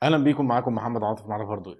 اهلا بيكم معاكم محمد عاطف معرفة هاردوير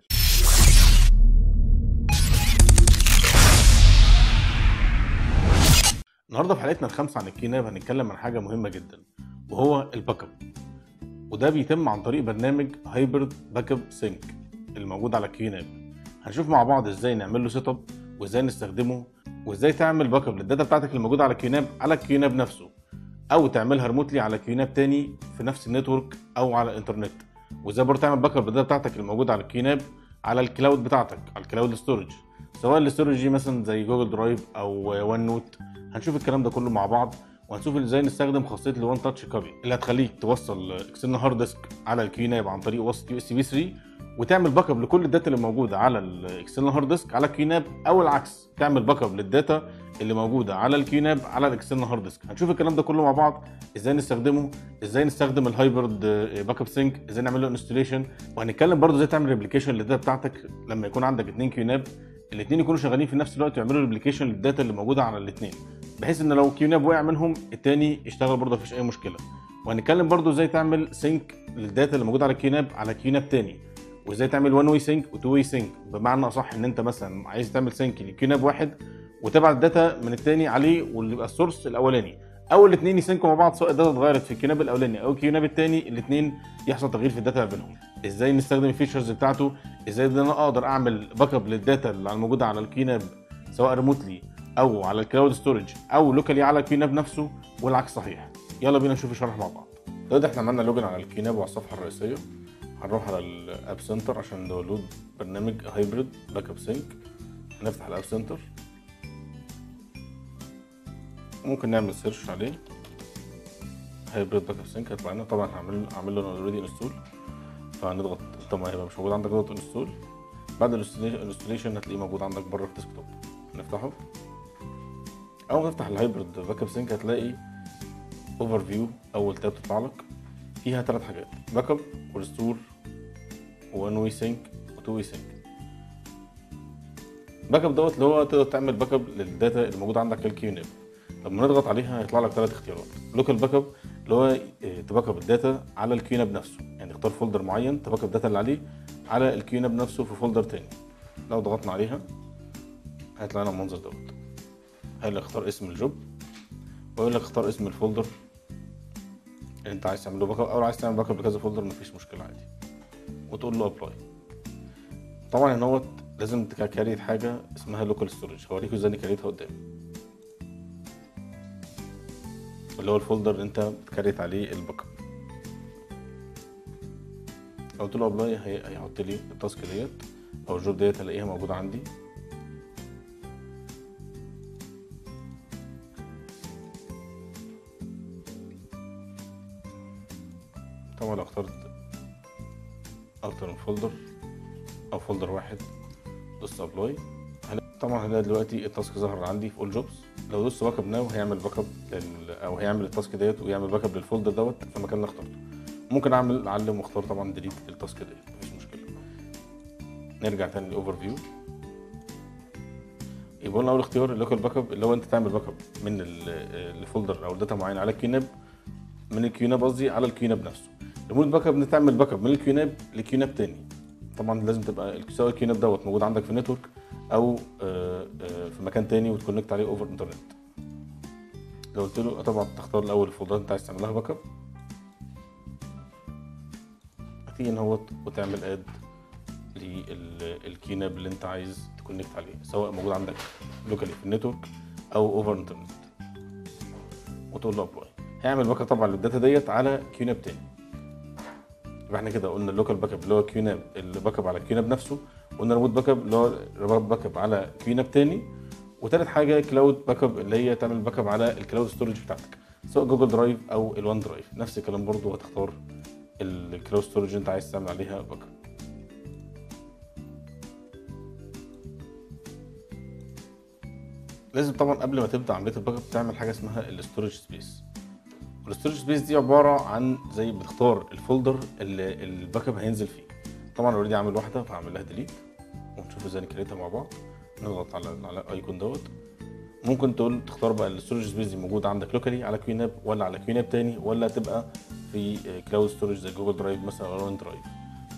النهارده في حلقتنا الخامسه عن الكيناب هنتكلم عن حاجه مهمه جدا وهو الباك اب وده بيتم عن طريق برنامج هايبرد باك اب سينك الموجود على الكيناب هنشوف مع بعض ازاي نعمل له سيت اب وازاي نستخدمه وازاي تعمل باك اب للداتا بتاعتك اللي موجوده على الكيناب على الكيناب نفسه او تعملها ريموتلي على كيناب تاني في نفس النتورك او على الانترنت وازاي برضه تعمل باك اب للداتا بتاعتك اللي موجوده على الكيناب على الكلاود بتاعتك على الكلاود ستورج سواء الاستورج دي مثلا زي جوجل درايف او وان نوت هنشوف الكلام ده كله مع بعض وهنشوف ازاي نستخدم خاصيه الوان تاتش كابي اللي هتخليك توصل اكسترنال هارد ديسك على الكيناب عن طريق وصله يو اس بي 3 وتعمل باك اب لكل الداتا اللي موجوده على الاكسترنال هارد ديسك على الكيناب او العكس تعمل باك اب للداتا اللي موجوده على الكيناب على الاكسترنال هارد ديسك هنشوف الكلام ده كله مع بعض ازاي نستخدمه ازاي نستخدم الهايبرد باك اب سينك ازاي نعمل له انستليشن وهنتكلم برضه ازاي تعمل ريبليكيشن للداتا بتاعتك لما يكون عندك اثنين كيوناب الاثنين يكونوا شغالين في نفس الوقت ويعملوا ريبليكيشن للداتا اللي موجوده على الاثنين بحيث ان لو كيوناب وقع منهم الثاني يشتغل برضه مفيش اي مشكله وهنتكلم برضه ازاي تعمل سينك للداتا اللي موجوده على الكيوناب على كيوناب ثاني وازاي تعمل وان واي سينك وتو واي سينك بمعنى اصح ان انت مثلا عايز تعمل سينك لكيوناب واحد وتبعت الداتا من الثاني عليه واللي يبقى السورس الاولاني او الاثنين يسينكوا مع بعض سواء الداتا اتغيرت في الكيوناب الاولاني او الكيوناب الثاني الاثنين يحصل تغيير في الداتا بينهم ازاي نستخدم الفيتشرز بتاعته ازاي ان انا اقدر اعمل باك اب للداتا اللي الموجوده على الكيناب سواء ريموتلي او على الكلاود ستورج او لوكالي على الكيناب نفسه والعكس صحيح يلا بينا نشوف الشرح مع بعض دلوقتي احنا عملنا لوجن على الكيناب وعلى الصفحه الرئيسيه هنروح على الاب سنتر عشان داونلود برنامج هايبرد باك اب سينك هنفتح الاب سنتر ممكن نعمل سيرش عليه هايبرد باك اب سينك هيطلع لنا طبعا هعمل هعمل له اوريدي انستول فهنضغط طبعا هيبقى مش موجود عندك ضغط انستول بعد الانستوليشن هتلاقيه موجود عندك بره الديسك توب نفتحه اول ما تفتح الهايبرد باك اب سينك هتلاقي اوفر فيو اول تاب تطلع لك فيها ثلاث حاجات باك اب وريستور وان واي سينك وتو واي سينك باك اب دوت اللي هو تقدر تعمل باك اب للداتا اللي موجوده عندك في الكيوناب لما نضغط عليها هيطلع لك ثلاث اختيارات لوكال باك اب اللي هو تباك اب الداتا على الكيوناب نفسه يعني اختار فولدر معين تباك اب الداتا اللي عليه على الكيوناب نفسه في فولدر تاني لو ضغطنا عليها هيطلع لنا المنظر دوت هيقول لك اختار اسم الجوب ويقول لك اختار اسم الفولدر اللي انت عايز تعمل له باك اب او عايز تعمل باك اب لكذا فولدر مفيش مشكله عادي وتقول له ابلاي طبعا هنا هوت لازم تكريت حاجه اسمها لوكال ستورج هوريكم ازاي نكريتها قدام اللي هو الفولدر اللي انت بتكريت عليه الباك اب لو قلت له ابلاي هيحط لي التاسك ديت او الجوب ديت هلاقيها موجوده عندي طبعا لو اخترت اكتر من فولدر او فولدر واحد دوست ابلاي طبعا هلاقي دلوقتي التاسك ظهر عندي في اول جوبز لو دوست باك اب ناو هيعمل باك اب لل... او هيعمل التاسك ديت ويعمل باك اب للفولدر دوت في المكان اللي اخترته ممكن اعمل اعلم واختار طبعا ديليت التاسك ديت مفيش مشكله نرجع تاني للاوفر فيو يبقى قلنا اول اختيار اللوكال باك اب اللي هو انت تعمل باك اب من الفولدر او داتا معينه على الكيوناب من الكيوناب قصدي على الكيوناب نفسه ريموت باك اب تعمل باك اب من الكيوناب لكيوناب تاني طبعا لازم تبقى سواء الكيوناب دوت موجود عندك في النتورك او في مكان تاني وتكونكت عليه اوفر انترنت لو قلت له طبعا تختار الاول الفولدرات انت عايز تعمل لها باك اب هتيجي ان هو وتعمل اد للكيناب اللي انت عايز تكونكت عليه سواء موجود عندك لوكالي في النتورك او اوفر انترنت وتقول له ابلاي هيعمل باك اب طبعا للداتا ديت على كيوناب تاني يبقى احنا كده قلنا اللوكال باك اب اللي هو كيوناب اللي باك اب على الكيوناب نفسه قلنا ريموت باك اب اللي هو ريموت باك اب على كيوناب تاني وتالت حاجه كلاود باك اب اللي هي تعمل باك اب على الكلاود ستورج بتاعتك سواء جوجل درايف او الوان درايف نفس الكلام برضو هتختار الكلاود ستورج اللي انت عايز تعمل عليها باك اب لازم طبعا قبل ما تبدا عمليه الباك اب تعمل حاجه اسمها الاستورج سبيس والستورج سبيس دي عباره عن زي بتختار الفولدر اللي الباك اب هينزل فيه طبعا اوريدي عامل واحده فهعمل لها ديليت ونشوف ازاي نكريتها مع بعض نضغط على على الايكون دوت ممكن تقول تختار بقى الستورج سبيس دي موجوده عندك لوكالي على كوين اب ولا على كوين اب تاني ولا تبقى في كلاود ستورج زي جوجل درايف مثلا او ون درايف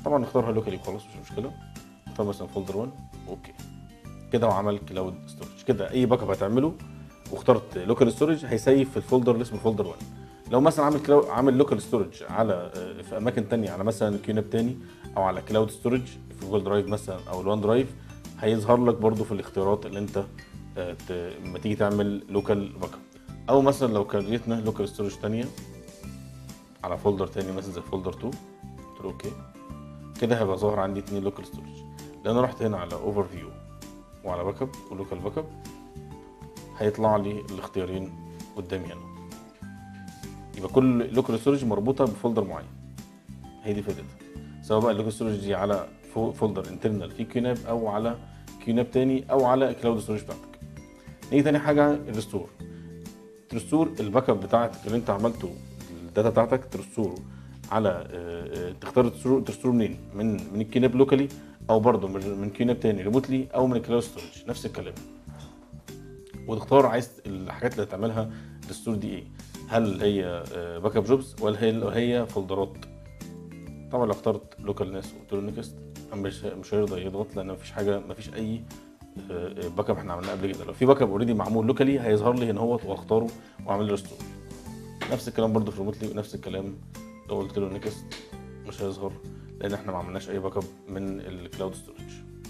طبعا نختارها لوكالي وخلاص مش مشكله نختار مثلا فولدر 1 اوكي كده هو عمل كلاود ستورج كده اي باك اب هتعمله واخترت لوكال ستورج هيسيف في الفولدر اللي اسمه فولدر 1 لو مثلا عامل كلاو... عامل لوكال ستورج على آه، في اماكن تانية على مثلا كيوناب تاني او على كلاود ستورج في جوجل درايف مثلا او الوان درايف هيظهر لك برضو في الاختيارات اللي انت آه، ت- لما تيجي تعمل لوكال باك اب او مثلا لو كريتنا لوكال ستورج تانية على فولدر تاني مثلا زي فولدر 2 قلت له اوكي كده هيبقى ظاهر عندي اتنين لوكال ستورج لان انا رحت هنا على اوفر فيو وعلى باك اب ولوكال باك اب هيطلع لي الاختيارين قدامي هنا يبقى كل لوكال ستورج مربوطه بفولدر معين هي دي فائدتها سواء بقى اللوكال ستورج دي على فو- فولدر انترنال في كيوناب او على كيوناب تاني او على كلاود ستورج بتاعتك نيجي تاني حاجه الريستور ترستور الباك اب بتاعتك اللي انت عملته الداتا بتاعتك ترستوره على آه، آه، تختار ترستور ترستور منين من من الكيناب لوكالي او برضه من من كيناب تاني ريموتلي او من الكلاود ستورج نفس الكلام وتختار عايز الحاجات اللي هتعملها الستور دي ايه هل هي باك اب جوبز ولا هي ولا هي فولدرات طبعا لو اخترت لوكال ناس وقلت له نيكست مش مش هيرضى يضغط لان مفيش حاجه مفيش اي باك اب احنا عملناه قبل كده لو في باك اب اوريدي معمول لوكالي هيظهر لي هنا اهوت واختاره واعمل له ريستور نفس الكلام برضه في ريموتلي ونفس الكلام لو قلت له نيكست مش هيظهر لان احنا ما عملناش اي باك اب من الكلاود ستورج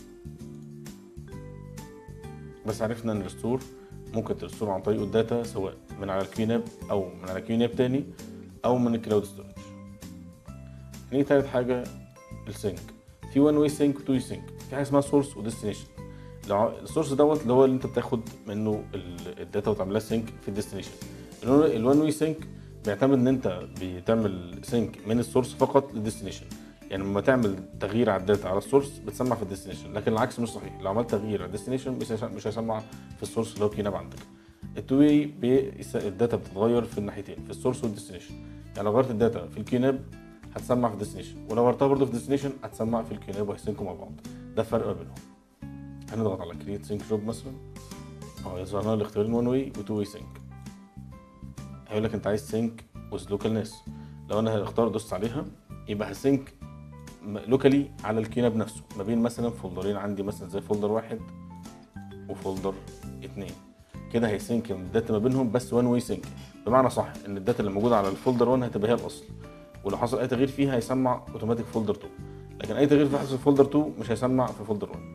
بس عرفنا ان الريستور ممكن ترستور عن طريق الداتا سواء من على الكيوناب او من على كيوناب تاني او من الكلاود ستورج نيجي تالت حاجه السينك في وان واي سينك وتو واي سينك في حاجه اسمها سورس وديستنيشن السورس دوت اللي هو اللي انت بتاخد منه ال- الداتا وتعملها سينك في الديستنيشن الوان واي سينك بيعتمد ان انت بتعمل سينك من السورس فقط للديستنيشن يعني لما تعمل تغيير على الداتا على السورس بتسمع في الديستنيشن لكن العكس مش صحيح لو عملت تغيير على الديستنيشن مش هيس- مش هيسمع في السورس اللي هو كيناب عندك التو واي الداتا بتتغير في الناحيتين في السورس والديستنيشن يعني لو غيرت الداتا في الكيناب هتسمع في الديستنيشن ولو غيرتها برضه في الديستنيشن هتسمع في الكيناب وهيسينكوا مع بعض ده الفرق ما بينهم هنضغط على كريت سينك جوب مثلا اه يظهر لنا الاختيارين وان واي وتو واي سينك هيقول لك انت عايز سينك وذ لوكال ناس لو انا هختار دوست عليها يبقى هسينك لوكالي على الكيناب نفسه ما بين مثلا فولدرين عندي مثلا زي فولدر واحد وفولدر اتنين كده هيسينك الداتا ما بينهم بس وان واي سينك بمعنى صح ان الداتا اللي موجوده على الفولدر 1 هتبقى هي الاصل ولو حصل اي تغيير فيها هيسمع اوتوماتيك فولدر 2 لكن اي تغيير في حصل في فولدر 2 مش هيسمع في فولدر 1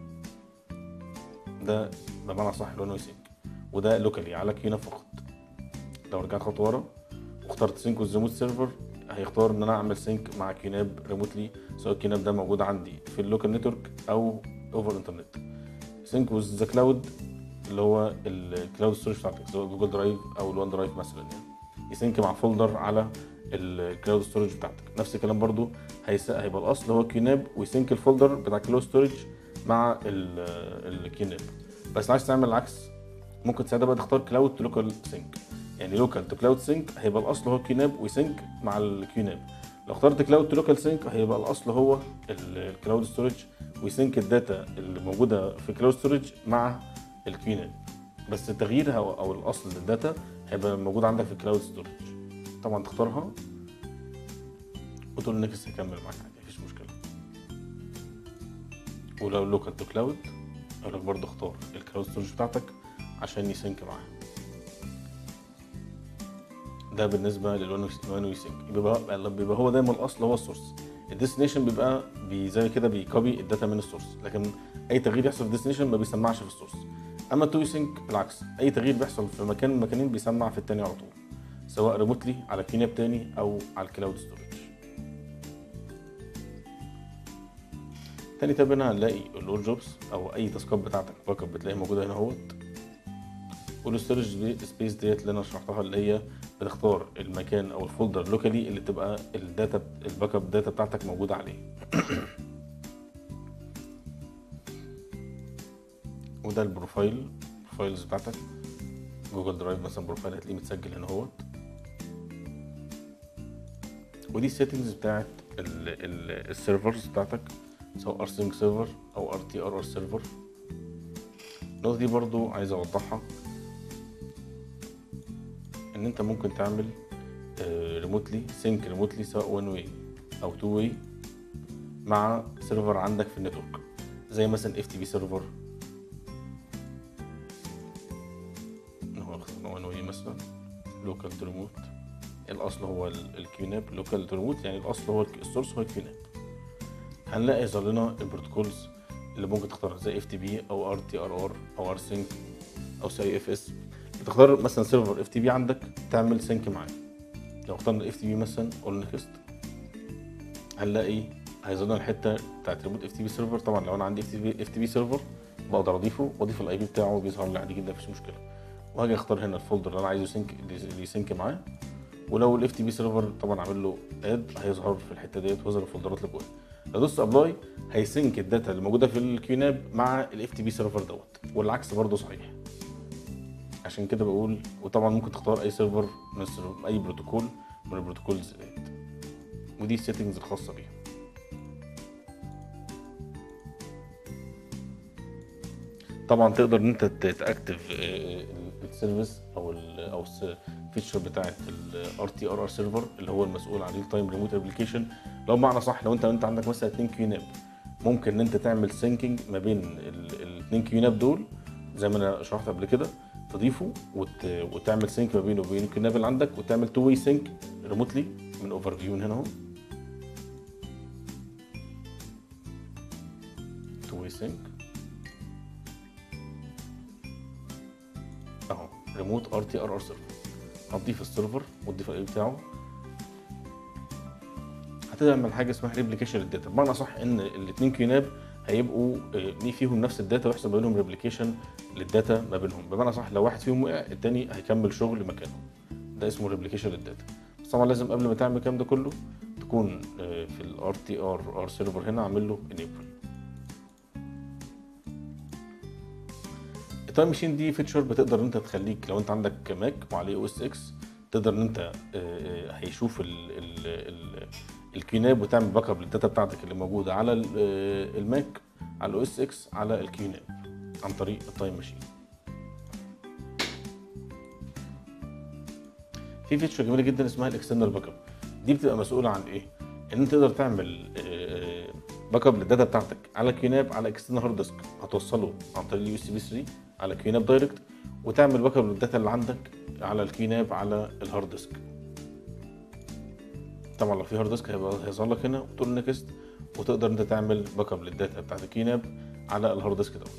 ده بمعنى صح الوان واي سينك وده لوكالي على كينا فقط لو رجعت خطوه ورا واخترت سينك وذ ريموت سيرفر هيختار ان انا اعمل سينك مع كيناب ريموتلي سواء الكيناب ده موجود عندي في اللوكال نتورك او اوفر انترنت سينك وذ ذا كلاود اللي هو الكلاود ستورج بتاعتك سواء جوجل درايف او الوان درايف مثلا يعني يسينك مع فولدر على الكلاود ستورج بتاعتك نفس الكلام برضو هيس- هيبقى الاصل هو كيناب ويسينك الفولدر بتاع الكلاود ستورج مع ال- الكيناب بس عايز تعمل العكس ممكن ساعتها بقى تختار كلاود تو لوكال سينك يعني لوكال تو كلاود سينك هيبقى الاصل هو كيناب ويسينك مع الكيناب لو اخترت كلاود تو لوكال سينك هيبقى الاصل هو الكلاود ستورج ويسينك الداتا اللي موجوده في الكلاود ستورج مع الكيناب بس تغييرها او أو الاصل للداتا هيبقى موجود عندك في الكلاود ستورج طبعا تختارها وتقول نكست هيكمل معاك عادي مفيش مشكله ولو لوكال تو كلاود اقول لك برضه اختار الكلاود ستورج بتاعتك عشان يسينك معاها ده بالنسبه للوان واي سينك بيبقى بيبقى هو دايما الاصل هو السورس الديستنيشن بيبقى بي زي كده بيكوبي الداتا من السورس لكن اي تغيير يحصل في الديستنيشن ما بيسمعش في السورس اما التو سينك بالعكس اي تغيير بيحصل في مكان من المكانين بيسمع في التاني على طول سواء ريموتلي على كيناب تاني او على الكلاود ستورج تاني تاب هنا هنلاقي الاول جوبز او اي تاسكات بتاعتك باك اب بتلاقيها موجوده هنا اهوت والستورج سبيس ديت اللي انا شرحتها اللي هي بتختار المكان او الفولدر لوكالي اللي تبقى الداتا الباك اب داتا بتاعتك موجوده عليه وده البروفايل الفايلز بتاعتك جوجل درايف مثلا بروفايل هتلاقيه متسجل هنا اهوت ودي السيتنجز بتاعت السيرفرز بتاعتك سواء ار سينك سيرفر او ار تي ار ار سيرفر النقطة دي برضو عايز اوضحها ان انت ممكن تعمل ريموتلي سينك ريموتلي سواء وان واي او تو واي مع سيرفر عندك في النتورك زي مثلا اف تي بي سيرفر هو عنوانه ايه مثلا لوكال ريموت الاصل هو الكيوناب لوكال ريموت يعني الاصل هو السورس هو الكيوناب هنلاقي يظهر لنا البروتوكولز اللي ممكن تختارها زي اف تي بي او ار تي ار ار او ار سينك او سي اف اس تختار مثلا سيرفر اف تي بي عندك تعمل سينك معاه لو اخترنا اف تي بي مثلا قول نكست هنلاقي هيظهر لنا الحته بتاعت ريموت اف تي بي سيرفر طبعا لو انا عندي اف تي بي اف تي بي سيرفر بقدر اضيفه واضيف الاي بي بتاعه بيظهر لي عادي جدا مفيش مشكله وهاجي اختار هنا الفولدر اللي انا عايزه سينك اللي يسينك معاه ولو الاف تي بي سيرفر طبعا عامل له اد هيظهر في الحته ديت ويظهر الفولدرات اللي جواه لو دوست ابلاي هيسينك الداتا اللي موجوده في الكيوناب مع الاف تي بي سيرفر دوت والعكس برضه صحيح عشان كده بقول وطبعا ممكن تختار اي سيرفر من اي بروتوكول من البروتوكولز ديت ودي السيتنجز الخاصه بيها طبعا تقدر ان انت تاكتف السيرفيس او ال او الفيتشر بتاعه الار تي ار ار سيرفر اللي هو المسؤول عن ريل تايم ريموت ابلكيشن لو بمعنى صح لو انت انت عندك مثلا اتنين كيوناب ممكن ان انت تعمل سينكينج ما بين الاثنين كيوناب دول زي ما انا شرحت قبل كده تضيفه وت... وتعمل سينك ما بينه وبين الكيوناب اللي عندك وتعمل تو واي سينك ريموتلي من اوفر فيو من هنا اهو تو واي سينك اهو ريموت ار تي ار ار سيرفر هتضيف السيرفر وتضيف الاي بتاعه هتعمل حاجه اسمها ريبليكيشن للداتا بمعنى صح ان الاثنين كيوناب هيبقوا ليه فيهم نفس الداتا ويحصل بينهم ريبليكيشن للداتا ما بينهم بمعنى صح لو واحد فيهم وقع التاني هيكمل شغل مكانه ده اسمه ريبليكيشن للداتا بس طبعا لازم قبل ما تعمل الكلام ده كله تكون في الار تي ار ار سيرفر هنا عامل له انيبل التايم ماشين دي فيتشر بتقدر انت تخليك لو انت عندك ماك وعليه او اس اكس تقدر ان انت هيشوف الكيوناب وتعمل باك اب للداتا بتاعتك اللي موجوده على الماك على الاو اس اكس على الكيوناب عن طريق التايم ماشين في فيتشر جميله جدا اسمها الاكسترنال باك اب دي بتبقى مسؤوله عن ايه ان انت تقدر تعمل باك اب للداتا بتاعتك على كيوناب على اكسترنال هارد ديسك هتوصله عن طريق اليو اس بي 3 على كيوناب دايركت وتعمل باك اب للداتا اللي عندك على الكيوناب على الهارد ديسك طبعا لو في هارد ديسك هيبقى هيظهر لك هنا وتقول نكست وتقدر انت تعمل باك اب للداتا بتاعت الكيوناب على الهارد ديسك دوت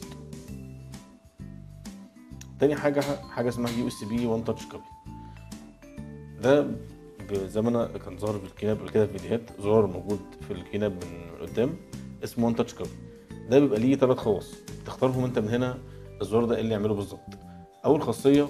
تاني حاجه حاجه اسمها يو اس بي وان تاتش كوبي ده زي ما انا كان ظاهر في الكيناب قبل كده في فيديوهات زرار موجود في الكيناب من قدام اسمه وان تاتش كوبي ده بيبقى ليه ثلاث خواص تختارهم انت من هنا الزرار ده ايه اللي يعمله بالظبط اول خاصيه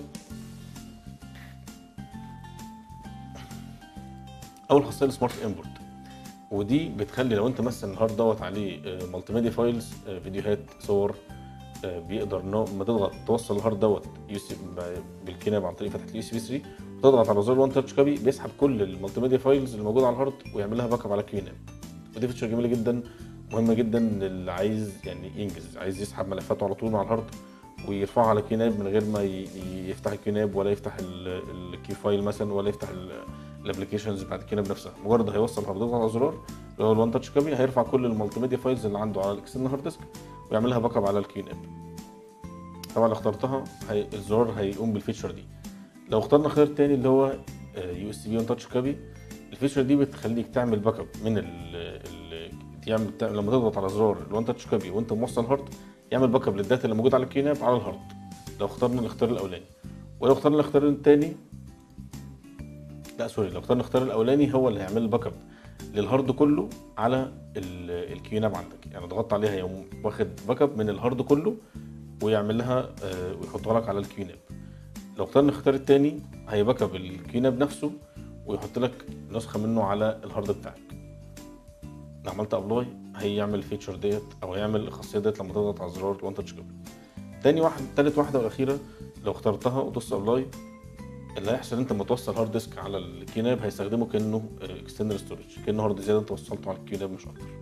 اول خاصيه السمارت امبورت ودي بتخلي لو انت مثلا الهارد دوت عليه مالتي ميديا فايلز فيديوهات صور بيقدر انه لما تضغط توصل الهارد دوت بالكناب عن طريق فتحه اليو اس بي 3 وتضغط على زر وان تاتش كوبي بيسحب كل المالتي ميديا فايلز اللي موجوده على الهارد ويعمل لها باك اب على كيوناب ودي فيتشر جميله جدا مهمه جدا للي عايز يعني ينجز عايز يسحب ملفاته على طول من على الهارد ويرفعها على كيوناب من غير ما يفتح الكيوناب ولا يفتح الكي فايل مثلا ولا يفتح الابلكيشنز بتاعت الكيوناب نفسها مجرد هيوصل الهارد على زرار اللي هو الوان تاتش كوبي هيرفع كل المالتي ميديا فايلز اللي عنده على الاكسترنال هارد ديسك ويعمل لها باك اب على الكيوناب طبعا لو اخترتها هي الزرار هيقوم بالفيتشر دي لو اخترنا خيار تاني اللي هو يو اس بي وان تاتش كوبي الفيتشر دي بتخليك تعمل باك اب من ال ال تعمل لما تضغط على زرار الوان تاتش كوبي وانت موصل هارد يعمل باك اب للداتا اللي موجوده على الكيناب على الهارد لو اخترنا الاختيار الاولاني ولو اخترنا الاختيار التاني لا سوري لو اخترنا الاختيار الاولاني هو اللي هيعمل باك اب للهارد كله على الكيوناب عندك يعني ضغطت عليها يقوم واخد باك اب من الهارد كله ويعمل لها ويحطها لك على الكيوناب لو اخترنا الاختيار التاني هيباك اب الكيوناب نفسه ويحط لك نسخه منه على الهارد بتاعك لو عملت ابلاي هيعمل الفيتشر ديت او هيعمل الخاصيه ديت لما تضغط على زرار الوان تاتش كوبي تاني واحد تالت واحده والاخيره لو اخترتها ودوست ابلاي اللي هيحصل انت لما توصل هارد ديسك على الكيناب هيستخدمه كانه اكسترنال ستورج كانه هارد زياده انت وصلته على الكيناب مش اكتر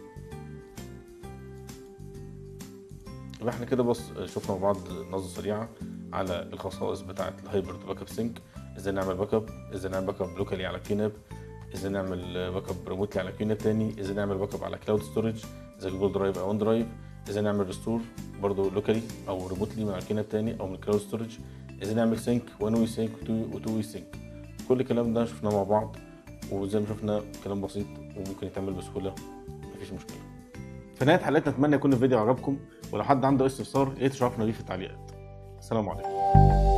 يبقى احنا كده بص شفنا مع بعض نظره سريعه على الخصائص بتاعه الهايبرد باك اب سينك ازاي نعمل باك اب ازاي نعمل باك اب لوكالي على الكيناب ازاي نعمل باك اب ريموتلي على كيونت تاني ازاي نعمل باك اب على كلاود ستورج زي جوجل درايف او ون درايف ازاي نعمل ريستور برضه لوكالي او ريموتلي من على كيونت تاني او من كلاود ستورج ازاي نعمل سينك وان وي سينك وتو وي سينك كل الكلام ده شفناه مع بعض وزي ما شفنا كلام بسيط وممكن يتعمل بسهوله مفيش مشكله في نهايه حلقتنا اتمنى يكون الفيديو عجبكم ولو حد عنده استفسار يا ريت تشرفنا بيه في التعليقات السلام عليكم